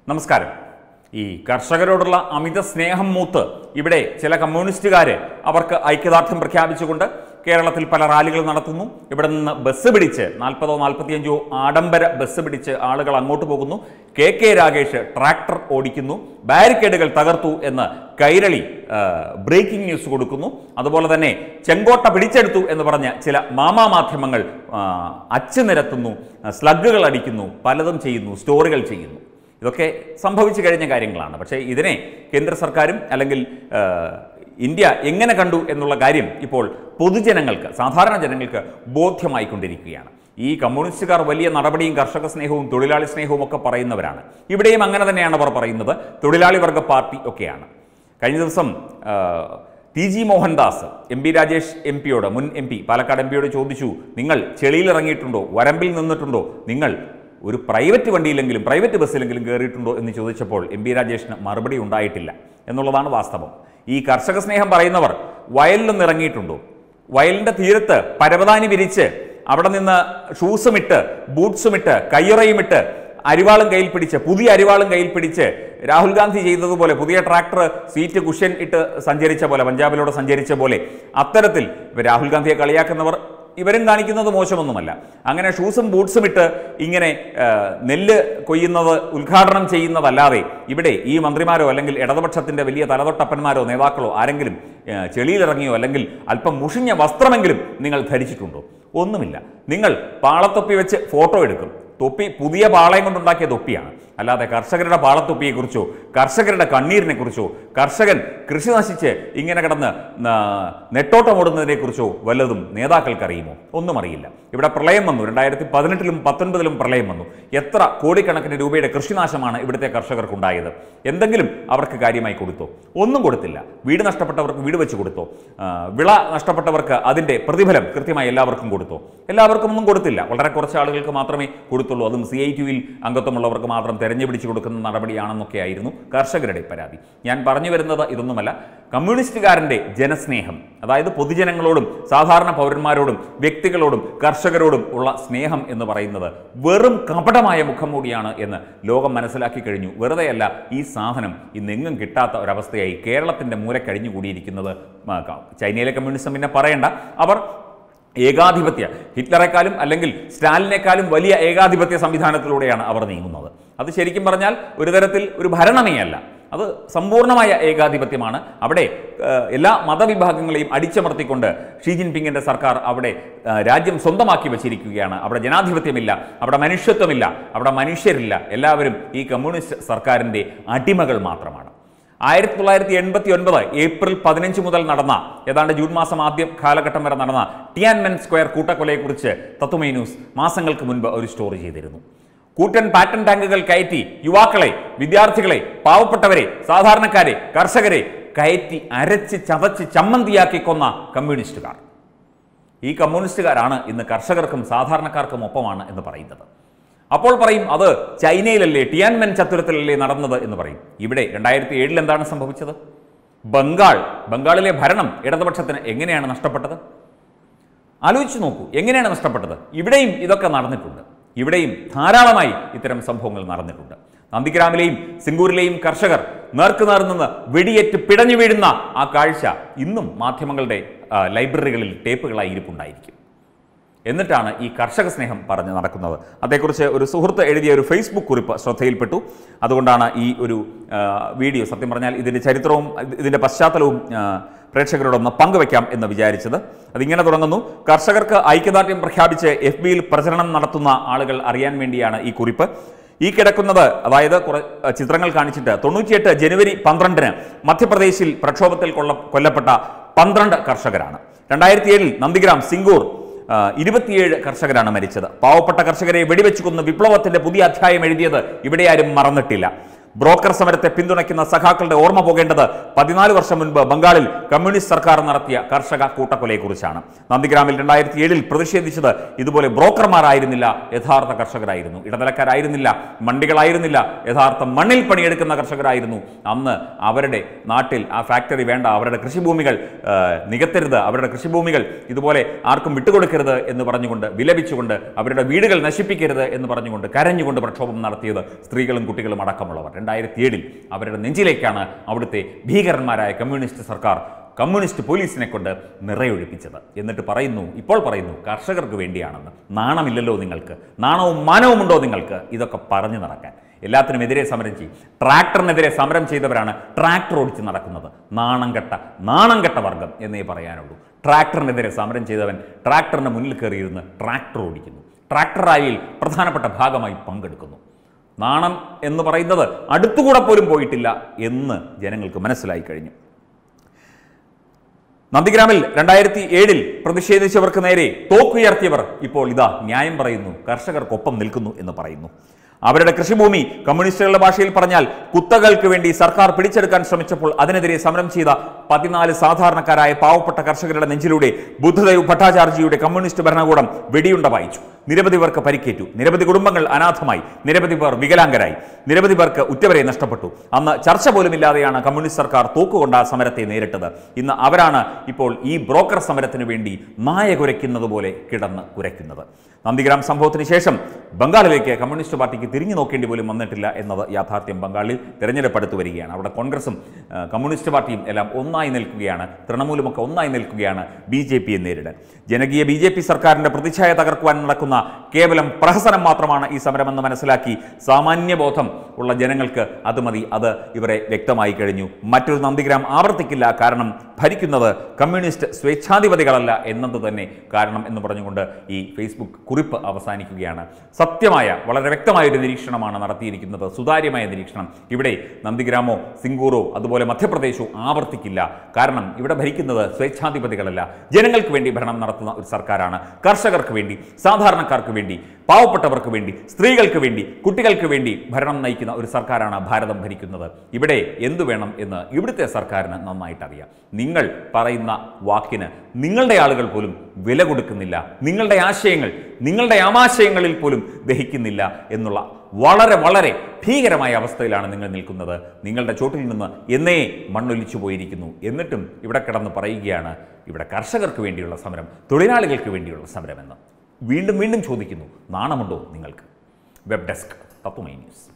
നമസ്കാരം ഈ കർഷകരോടുള്ള അമിത സ്നേഹം മൂത്ത് ഇവിടെ ചില കമ്മ്യൂണിസ്റ്റുകാർ അവർക്ക് ഐക്യദാർഢ്യം പ്രഖ്യാപിച്ചുകൊണ്ട് കേരളത്തിൽ പല റാലികൾ നടത്തുന്നു ഇവിടെ നിന്ന് ബസ് പിടിച്ച് നാൽപ്പതോ നാൽപ്പത്തിയഞ്ചോ ആഡംബര ബസ് പിടിച്ച് ആളുകൾ അങ്ങോട്ട് പോകുന്നു കെ കെ രാഗേഷ് ട്രാക്ടർ ഓടിക്കുന്നു ബാരിക്കേഡുകൾ തകർത്തു എന്ന് കൈരളി ആ, ബ്രേക്കിംഗ് ന്യൂസ് കൊടുക്കുന്നു അതുപോലെ തന്നെ ചെങ്കോട്ട പിടിച്ചെടുത്തു എന്ന് പറഞ്ഞ ചില മാമാ മാധ്യമങ്ങൾ ആ, അച്ചു നിരത്തുന്നു ആ, സ്ലഗുകൾ അടിക്കുന്നു പലതും ചെയ്യുന്നു സ്റ്റോറികൾ ചെയ്യുന്നു ഇതൊക്കെ സംഭവിച്ചു കഴിഞ്ഞ കാര്യങ്ങളാണ് പക്ഷേ ഇതിനെ കേന്ദ്ര സർക്കാരും അല്ലെങ്കിൽ ആ, ഇന്ത്യ എങ്ങനെ കണ്ടു എന്നുള്ള കാര്യം ഇപ്പോൾ പൊതുജനങ്ങൾക്ക് സാധാരണ ജനങ്ങൾക്ക് ബോധ്യമായിക്കൊണ്ടിരിക്കുകയാണ് ഈ കമ്മ്യൂണിസ്റ്റുകാർ വലിയ നടപടിയും കർഷക സ്നേഹവും തൊഴിലാളി സ്നേഹവും ഒക്കെ പറയുന്നവരാണ് ഇവിടെയും അങ്ങനെ തന്നെയാണ് അവർ പറയുന്നത് തൊഴിലാളി വർഗ പാർട്ടി ഒക്കെയാണ് കഴിഞ്ഞ ദിവസം ആ, T G Mohandas M P Rajesh M പിയോട് മുൻ എം പി പാലക്കാട് എം പിയോട് ചോദിച്ചു നിങ്ങൾ ചെളിയിൽ ഇറങ്ങിയിട്ടുണ്ടോ വരമ്പിൽ നിന്നിട്ടുണ്ടോ നിങ്ങൾ ഒരു പ്രൈവറ്റ് വണ്ടിയിലെങ്കിലും പ്രൈവറ്റ് ബസ്സിലെങ്കിലും കയറിയിട്ടുണ്ടോ എന്ന് ചോദിച്ചപ്പോൾ എം പി രാജേഷിന് മറുപടി ഉണ്ടായിട്ടില്ല എന്നുള്ളതാണ് വാസ്തവം ഈ കർഷക സ്നേഹം പറയുന്നവർ വയലിൽ നിന്ന് ഇറങ്ങിയിട്ടുണ്ടോ വയലിൻ്റെ തീരത്ത് പരവതാനി വിരിച്ച് അവിടെ നിന്ന് ഷൂസുമിട്ട് ബൂട്ട്സുമിട്ട് കയ്യുറയുമിട്ട് അരിവാളും കയ്യിൽ പിടിച്ച് പുതിയ അരിവാളും കയ്യിൽ പിടിച്ച് രാഹുൽ ഗാന്ധി ചെയ്തതുപോലെ പുതിയ ട്രാക്ടർ സീറ്റ് കുഷ്യൻ ഇട്ട് സഞ്ചരിച്ച പോലെ പഞ്ചാബിലൂടെ സഞ്ചരിച്ച പോലെ അത്തരത്തിൽ ഇവർ രാഹുൽ ഗാന്ധിയെ കളിയാക്കുന്നവർ ഇവരും കാണിക്കുന്നത് മോശമൊന്നുമല്ല അങ്ങനെ ഷൂസും ബൂട്ട്സും ഇട്ട് ഇങ്ങനെ ആ, നെല്ല് കൊയ്യുന്നത് ഉദ്ഘാടനം ചെയ്യുന്നതല്ലാതെ ഇവിടെ ഈ മന്ത്രിമാരോ അല്ലെങ്കിൽ ഇടതുപക്ഷത്തിന്റെ വലിയ തലതൊട്ടപ്പന്മാരോ നേതാക്കളോ ആരെങ്കിലും ആ, ചെളിയിലിറങ്ങിയോ അല്ലെങ്കിൽ അല്പം മുഷിഞ്ഞ വസ്ത്രമെങ്കിലും നിങ്ങൾ ധരിച്ചിട്ടുണ്ടോ ഒന്നുമില്ല നിങ്ങൾ പാളത്തൊപ്പി വെച്ച് ഫോട്ടോ എടുക്കും തൊപ്പി പുതിയ പാളയം കൊണ്ടുണ്ടാക്കിയ തൊപ്പിയാണ് അല്ലാതെ കർഷകരുടെ പാളത്തൊപ്പിയെക്കുറിച്ചോ കർഷകരുടെ കണ്ണീരിനെക്കുറിച്ചോ കർഷകൻ കൃഷി നശിച്ച് ഇങ്ങനെ കിടന്ന് നെട്ടോട്ടമോടുന്നതിനെക്കുറിച്ചോ വല്ലതും നേതാക്കൾക്കറിയുമോ ഒന്നും അറിയില്ല ഇവിടെ പ്രളയം വന്നു രണ്ടായിരത്തി പതിനെട്ടിലും പത്തൊൻപതിലും പ്രളയം വന്നു എത്ര കോടിക്കണക്കിന് രൂപയുടെ കൃഷിനാശമാണ് ഇവിടുത്തെ കർഷകർക്കുണ്ടായത് എന്തെങ്കിലും അവർക്ക് കാര്യമായി കൊടുത്തോ ഒന്നും കൊടുത്തില്ല വീട് നഷ്ടപ്പെട്ടവർക്ക് വീട് വെച്ച് കൊടുത്തോ ആ, വിള നഷ്ടപ്പെട്ടവർക്ക് അതിൻ്റെ പ്രതിഫലം കൃത്യമായി എല്ലാവർക്കും കൊടുത്തോ എല്ലാവർക്കും ഒന്നും കൊടുത്തില്ല വളരെ കുറച്ച് ആളുകൾക്ക് മാത്രമേ കൊടുത്തുള്ളൂ അതും സി ഐ ടിയിൽ അംഗത്വമുള്ളവർക്ക് മാത്രം തെരഞ്ഞു പിടിച്ചു കൊടുക്കുന്ന നടപടിയാണെന്നൊക്കെ ആയിരുന്നു കർഷകരുടെ പരാതി ഞാൻ പറഞ്ഞു വരുന്നത് ഇതൊന്നുമല്ല കമ്മ്യൂണിസ്റ്റുകാരൻ്റെ ജനസ്നേഹം അതായത് പൊതുജനങ്ങളോടും സാധാരണ പൗരന്മാരോടും വ്യക്തികളോടും കർഷകരോടും ഉള്ള സ്നേഹം എന്ന് പറയുന്നത് വെറും കപടമായ മുഖം മൂടിയാണ് എന്ന് ലോകം മനസ്സിലാക്കി കഴിഞ്ഞു വെറുതെയല്ല ഈ സാധനം ഇന്നെങ്ങും കിട്ടാത്ത ഒരവസ്ഥയായി കേരളത്തിൻ്റെ മൂല കഴിഞ്ഞുകൂടിയിരിക്കുന്നത് ആ, ക- ചൈനയിലെ കമ്മ്യൂണിസം പിന്നെ പറയണ്ട അവർ ഏകാധിപത്യ ഹിറ്റ്ലറെക്കാളും അല്ലെങ്കിൽ സ്റ്റാലിനേക്കാളും വലിയ ഏകാധിപത്യ സംവിധാനത്തിലൂടെയാണ് അവർ നീങ്ങുന്നത് അത് ശരിക്കും പറഞ്ഞാൽ ഒരു തരത്തിൽ ഒരു ഭരണമേ അല്ല അത് സമ്പൂർണ്ണമായ ഏകാധിപത്യമാണ് അവിടെ ഏഹ്, എല്ലാ മതവിഭാഗങ്ങളെയും അടിച്ചമർത്തിക്കൊണ്ട് ഷീ ജിൻപിങ്ങിൻ്റെ സർക്കാർ അവിടെ ഏഹ്, രാജ്യം സ്വന്തമാക്കി വച്ചിരിക്കുകയാണ് അവിടെ ജനാധിപത്യമില്ല അവിടെ മനുഷ്യത്വമില്ല അവിടെ മനുഷ്യരില്ല എല്ലാവരും ഈ കമ്മ്യൂണിസ്റ്റ് സർക്കാരിൻ്റെ അടിമകൾ മാത്രമാണ് ആയിരത്തി തൊള്ളായിരത്തി എൺപത്തി ഒൻപത് ഏപ്രിൽ പതിനഞ്ച് മുതൽ നടന്ന ഏതാണ്ട് ജൂൺ മാസം ആദ്യ കാലഘട്ടം വരെ നടന്ന ടിയാൻമെൻ സ്ക്വയർ കൂട്ടക്കൊലയെക്കുറിച്ച് തത്വമേ ന്യൂസ് മാസങ്ങൾക്ക് മുൻപ് ഒരു സ്റ്റോറി ചെയ്തിരുന്നു കൂറ്റൻ പാറ്റൻ ടാങ്കുകൾ കയറ്റി യുവാക്കളെ വിദ്യാർത്ഥികളെ പാവപ്പെട്ടവരെ സാധാരണക്കാരെ കർഷകരെ കയറ്റി അരച്ച് ചതച്ച് ചമ്മന്തിയാക്കി കൊന്ന കമ്മ്യൂണിസ്റ്റുകാർ ഈ കമ്മ്യൂണിസ്റ്റുകാരാണ് ഇന്ന് കർഷകർക്കും സാധാരണക്കാർക്കും ഒപ്പമാണ് എന്ന് പറയുന്നത് അപ്പോൾ പറയും അത് ചൈനയിലല്ലേ ടിയാൻമെൻ ചത്തുരത്തിലല്ലേ നടന്നത് എന്ന് പറയും ഇവിടെ രണ്ടായിരത്തി ഏഴിൽ എന്താണ് സംഭവിച്ചത് ബംഗാൾ ബംഗാളിലെ ഭരണം ഇടതുപക്ഷത്തിന് എങ്ങനെയാണ് നഷ്ടപ്പെട്ടത് ആലോചിച്ച് നോക്കൂ എങ്ങനെയാണ് നഷ്ടപ്പെട്ടത് ഇവിടെയും ഇതൊക്കെ നടന്നിട്ടുണ്ട് ഇവിടെയും ധാരാളമായി ഇത്തരം സംഭവങ്ങൾ നടന്നിട്ടുണ്ട് നന്ദിഗ്രാമിലെയും സിംഗൂരിലെയും കർഷകർ നേർക്കുനേർ നിന്ന് വെടിയേറ്റ് പിടഞ്ഞു വീഴുന്ന ആ കാഴ്ച ഇന്നും മാധ്യമങ്ങളുടെ ആ, ലൈബ്രറികളിൽ ടേപ്പുകളായി ഇരിപ്പുണ്ടായിരിക്കും എന്നിട്ടാണ് ഈ കർഷക സ്നേഹം പറഞ്ഞ് നടക്കുന്നത് അതേക്കുറിച്ച് ഒരു സുഹൃത്ത് എഴുതിയ ഒരു ഫേസ്ബുക്ക് കുറിപ്പ് ശ്രദ്ധയിൽപ്പെട്ടു അതുകൊണ്ടാണ് ഈ ഒരു ആ, വീഡിയോ സത്യം പറഞ്ഞാൽ ഇതിൻ്റെ ചരിത്രവും ഇത് ഇതിൻ്റെ പശ്ചാത്തലവും ആ, പ്രേക്ഷകരോടൊന്ന് പങ്കുവെക്കാം എന്ന് വിചാരിച്ചത് അതിങ്ങനെ തുടങ്ങുന്നു കർഷകർക്ക് ഐക്യദാർഢ്യം പ്രഖ്യാപിച്ച് എഫ് ബിയിൽ പ്രചരണം നടത്തുന്ന ആളുകൾ അറിയാൻ വേണ്ടിയാണ് ഈ കുറിപ്പ് ഈ കിടക്കുന്നത് അതായത് കുറെ ആ, ചിത്രങ്ങൾ കാണിച്ചിട്ട് തൊണ്ണൂറ്റിയെട്ട് ജനുവരി പന്ത്രണ്ടിന് മധ്യപ്രദേശിൽ പ്രക്ഷോഭത്തിൽ കൊള്ള കൊല്ലപ്പെട്ട പന്ത്രണ്ട് കർഷകരാണ് രണ്ടായിരത്തി ഏഴിൽ നന്ദിഗ്രാം സിംഗൂർ ആ, ഇരുപത്തിയേഴ് കർഷകരാണ് മരിച്ചത് പാവപ്പെട്ട കർഷകരെ വെടിവെച്ച് കൊന്ന് വിപ്ലവത്തിന്റെ പുതിയ അധ്യായം എഴുതിയത് ഇവിടെ ആരും മറന്നിട്ടില്ല ബ്രോക്കർ സമരത്തെ പിന്തുണയ്ക്കുന്ന സഖാക്കളുടെ ഓർമ്മ പോകേണ്ടത് പതിനാല് വർഷം മുൻപ് ബംഗാളിൽ കമ്മ്യൂണിസ്റ്റ് സർക്കാർ നടത്തിയ കർഷക കൂട്ടക്കൊലയെക്കുറിച്ചാണ് നന്ദിഗ്രാമിൽ രണ്ടായിരത്തി ഏഴിൽ പ്രതിഷേധിച്ചത് ഇതുപോലെ ബ്രോക്കർമാരായിരുന്നില്ല യഥാർത്ഥ കർഷകരായിരുന്നു ഇടനിലക്കാരായിരുന്നില്ല മണ്ടികളായിരുന്നില്ല യഥാർത്ഥ മണ്ണിൽ പണിയെടുക്കുന്ന കർഷകരായിരുന്നു അന്ന് അവരുടെ നാട്ടിൽ ആ ഫാക്ടറി വേണ്ട അവരുടെ കൃഷിഭൂമികൾ ആ, നികത്തരുത് അവരുടെ കൃഷിഭൂമികൾ ഇതുപോലെ ആർക്കും വിട്ടുകൊടുക്കരുത് എന്ന് പറഞ്ഞുകൊണ്ട് വിലപിച്ചുകൊണ്ട് അവരുടെ വീടുകൾ നശിപ്പിക്കരുത് എന്ന് പറഞ്ഞുകൊണ്ട് കരഞ്ഞുകൊണ്ട് പ്രക്ഷോഭം നടത്തിയത് സ്ത്രീകളും കുട്ടികളും അടക്കമുള്ളവർ രണ്ടായിരത്തി ഏഴിൽ അവരുടെ നെഞ്ചിലേക്കാണ് അവിടുത്തെ ഭീകരന്മാരായ കമ്മ്യൂണിസ്റ്റ് സർക്കാർ കമ്മ്യൂണിസ്റ്റ് പോലീസിനെ കൊണ്ട് നിറയൊഴിപ്പിച്ചത് എന്നിട്ട് പറയുന്നു ഇപ്പോൾ പറയുന്നു കർഷകർക്ക് വേണ്ടിയാണെന്ന് നാണമില്ലല്ലോ നിങ്ങൾക്ക് നാണവും മാനവും ഉണ്ടോ നിങ്ങൾക്ക് ഇതൊക്കെ പറഞ്ഞു നടക്കാൻ എല്ലാത്തിനും എതിരെ സമരം ചെയ്യും ട്രാക്ടറിനെതിരെ സമരം ചെയ്തവരാണ് ട്രാക്ടർ ഓടിച്ച് നടക്കുന്നത് നാണം കെട്ട നാണം കെട്ട വർഗം എന്നേ പറയാനുള്ളൂ ട്രാക്ടറിനെതിരെ സമരം ചെയ്തവൻ ട്രാക്ടറിന് മുന്നിൽ കയറിയിരുന്ന് ട്രാക്ടർ ഓടിക്കുന്നു ട്രാക്ടർ റാലിയിൽ പ്രധാനപ്പെട്ട ഭാഗമായി പങ്കെടുക്കുന്നു നാണം എന്ന് പറയുന്നത് അടുത്തുകൂടെ പോലും പോയിട്ടില്ല എന്ന് ജനങ്ങൾക്ക് മനസ്സിലായി കഴിഞ്ഞു നന്ദിഗ്രാമിൽ രണ്ടായിരത്തി ഏഴിൽ പ്രതിഷേധിച്ചവർക്ക് നേരെ തോക്കുയർത്തിയവർ ഇപ്പോൾ ഇതാ ന്യായം പറയുന്നു കർഷകർക്കൊപ്പം നിൽക്കുന്നു എന്ന് പറയുന്നു അവരുടെ കൃഷിഭൂമി കമ്മ്യൂണിസ്റ്റുകളുടെ ഭാഷയിൽ പറഞ്ഞാൽ കുത്തകൾക്ക് വേണ്ടി സർക്കാർ പിടിച്ചെടുക്കാൻ ശ്രമിച്ചപ്പോൾ അതിനെതിരെ സമരം ചെയ്ത പതിനാല് സാധാരണക്കാരായ പാവപ്പെട്ട കർഷകരുടെ നെഞ്ചിലൂടെ ബുദ്ധദേവ് ഭട്ടാചാർജിയുടെ കമ്മ്യൂണിസ്റ്റ് ഭരണകൂടം വെടിയുണ്ട വായിച്ചു നിരവധി പേർക്ക് പരിക്കേറ്റു നിരവധി കുടുംബങ്ങൾ അനാഥമായി നിരവധി പേർ വികലാംഗരായി നിരവധി പേർക്ക് ഉറ്റവരെ നഷ്ടപ്പെട്ടു അന്ന് ചർച്ച പോലുമില്ലാതെയാണ് കമ്മ്യൂണിസ്റ്റ് സർക്കാർ തൂക്കുകൊണ്ട് ആ സമരത്തെ നേരിട്ടത് ഇന്ന് അവരാണ് ഇപ്പോൾ ഈ ബ്രോക്കർ സമരത്തിന് വേണ്ടി നായ കുരയ്ക്കുന്നത് പോലെ കിടന്ന് കുരയ്ക്കുന്നത് നന്ദിഗ്രാം സംഭവത്തിന് ശേഷം ബംഗാളിലേക്ക് കമ്മ്യൂണിസ്റ്റ് പാർട്ടിക്ക് തിരിഞ്ഞു നോക്കേണ്ടി പോലും വന്നിട്ടില്ല എന്നത് യാഥാർത്ഥ്യം ബംഗാളിൽ തിരഞ്ഞെടുപ്പ് അടുത്ത് വരികയാണ് അവിടെ കോൺഗ്രസും ആ, കമ്മ്യൂണിസ്റ്റ് പാർട്ടിയും എല്ലാം ഒന്നായി നിൽക്കുകയാണ് തൃണമൂലുമൊക്കെ ഒന്നായി നിൽക്കുകയാണ് ബി ജെ പിയെ നേരിടാൻ ജനകീയ ബി ജെ പി സർക്കാരിന്റെ പ്രതിച്ഛായ തകർക്കുവാൻ നടക്കുന്ന കേവലം പ്രഹസനം മാത്രമാണ് ഈ സമരമെന്ന് മനസ്സിലാക്കി സാമാന്യബോധം ഉള്ള ജനങ്ങൾക്ക് അത് മതി അത് ഇവരെ വ്യക്തമായി കഴിഞ്ഞു മറ്റൊരു നന്ദിഗ്രാം ആവർത്തിക്കില്ല കാരണം ഭരിക്കുന്നത് കമ്മ്യൂണിസ്റ്റ് സ്വേച്ഛാധിപതികളല്ല എന്നത് തന്നെ കാരണം എന്ന് പറഞ്ഞുകൊണ്ട് ഈ ഫേസ്ബുക്ക് കുറിപ്പ് അവസാനിക്കുകയാണ് സത്യമായ വളരെ വ്യക്തമായ ഒരു നിരീക്ഷണമാണ് നടത്തിയിരിക്കുന്നത് സുതാര്യമായ നിരീക്ഷണം ഇവിടെ നന്ദിഗ്രാമോ സിംഗൂറോ അതുപോലെ മധ്യപ്രദേശോ ആവർത്തിക്കില്ല കാരണം ഇവിടെ ഭരിക്കുന്നത് സ്വേച്ഛാധിപതികളല്ല ജനങ്ങൾക്ക് വേണ്ടി ഭരണം നടത്തുന്ന ഒരു സർക്കാരാണ് കർഷകർക്ക് വേണ്ടി സാധാരണക്കാർക്ക് വേണ്ടി പാവപ്പെട്ടവർക്ക് വേണ്ടി സ്ത്രീകൾക്ക് വേണ്ടി കുട്ടികൾക്ക് വേണ്ടി ഭരണം നയിക്കുന്ന ഒരു സർക്കാരാണ് ഭാരതം ഭരിക്കുന്നത് ഇവിടെ എന്തു വേണം എന്ന് ഇവിടുത്തെ സർക്കാരിന് നന്നായിട്ട് അറിയാം നിങ്ങൾ പറയുന്ന വാക്കിന് നിങ്ങളുടെ ആളുകൾ പോലും വില കൊടുക്കുന്നില്ല നിങ്ങളുടെ ആശയങ്ങൾ നിങ്ങളുടെ ആമാശയങ്ങളിൽ പോലും ദഹിക്കുന്നില്ല എന്നുള്ള വളരെ വളരെ ഭീകരമായ അവസ്ഥയിലാണ് നിങ്ങൾ നിൽക്കുന്നത് നിങ്ങളുടെ ചോട്ടിൽ നിന്ന് എന്നേ മണ്ണൊലിച്ചു പോയിരിക്കുന്നു എന്നിട്ടും ഇവിടെ കിടന്ന് പറയുകയാണ് ഇവിടെ കർഷകർക്ക് വേണ്ടിയുള്ള സമരം തൊഴിലാളികൾക്ക് വേണ്ടിയുള്ള സമരമെന്ന് വീണ്ടും വീണ്ടും ചോദിക്കുന്നു നാണമുണ്ടോ നിങ്ങൾക്ക് വെബ് ഡെസ്ക് തത്വമൈ ന്യൂസ്